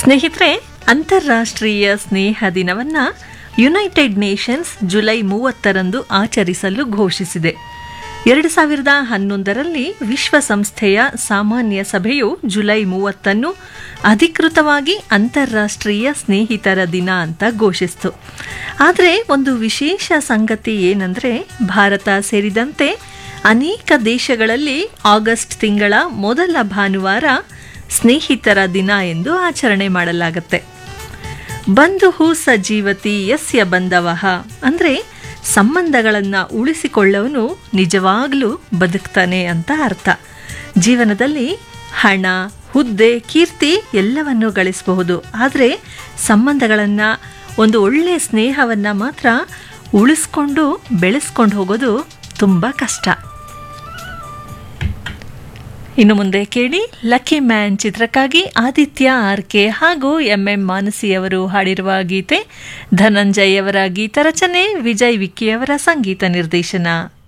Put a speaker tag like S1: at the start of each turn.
S1: ಸ್ನೇಹಿತರೆ ಅಂತಾರಾಷ್ಟ್ರೀಯ ಸ್ನೇಹ ದಿನವನ್ನ ಯುನೈಟೆಡ್ ನೇಷನ್ಸ್ ಜುಲೈ ಮೂವತ್ತರಂದು ಆಚರಿಸಲು ಘೋಷಿಸಿದೆ ಎರಡು ಸಾವಿರದ ಹನ್ನೊಂದರಲ್ಲಿ ವಿಶ್ವಸಂಸ್ಥೆಯ ಸಾಮಾನ್ಯ ಸಭೆಯು ಜುಲೈ ಮೂವತ್ತನ್ನು ಅಧಿಕೃತವಾಗಿ ಅಂತಾರಾಷ್ಟ್ರೀಯ ಸ್ನೇಹಿತರ ದಿನ ಅಂತ ಘೋಷಿಸಿತು ಆದರೆ ಒಂದು ವಿಶೇಷ ಸಂಗತಿ ಏನಂದರೆ ಭಾರತ ಸೇರಿದಂತೆ ಅನೇಕ ದೇಶಗಳಲ್ಲಿ ಆಗಸ್ಟ್ ತಿಂಗಳ ಮೊದಲ ಭಾನುವಾರ ಸ್ನೇಹಿತರ ದಿನ ಎಂದು ಆಚರಣೆ ಮಾಡಲಾಗುತ್ತೆ ಬಂಧು ಸಜೀವತಿ ಯಸ್ಯ ಬಂಧವಃ ಅಂದರೆ ಸಂಬಂಧಗಳನ್ನು ಉಳಿಸಿಕೊಳ್ಳವನು ನಿಜವಾಗ್ಲೂ ಬದುಕ್ತಾನೆ ಅಂತ ಅರ್ಥ ಜೀವನದಲ್ಲಿ ಹಣ ಹುದ್ದೆ ಕೀರ್ತಿ ಎಲ್ಲವನ್ನೂ ಗಳಿಸಬಹುದು ಆದರೆ ಸಂಬಂಧಗಳನ್ನು ಒಂದು ಒಳ್ಳೆಯ ಸ್ನೇಹವನ್ನು ಮಾತ್ರ ಉಳಿಸ್ಕೊಂಡು ಬೆಳೆಸ್ಕೊಂಡು ಹೋಗೋದು ತುಂಬ ಕಷ್ಟ ಇನ್ನು ಮುಂದೆ ಕೇಳಿ ಲಕ್ಕಿ ಮ್ಯಾನ್ ಚಿತ್ರಕ್ಕಾಗಿ ಆದಿತ್ಯ ಆರ್ ಕೆ ಹಾಗೂ ಎಂ ಎಂ ಮಾನಸಿಯವರು ಹಾಡಿರುವ ಗೀತೆ ಧನಂಜಯ್ ಅವರ ಗೀತ ರಚನೆ ವಿಜಯ್ ವಿಕ್ಕಿಯವರ ಸಂಗೀತ ನಿರ್ದೇಶನ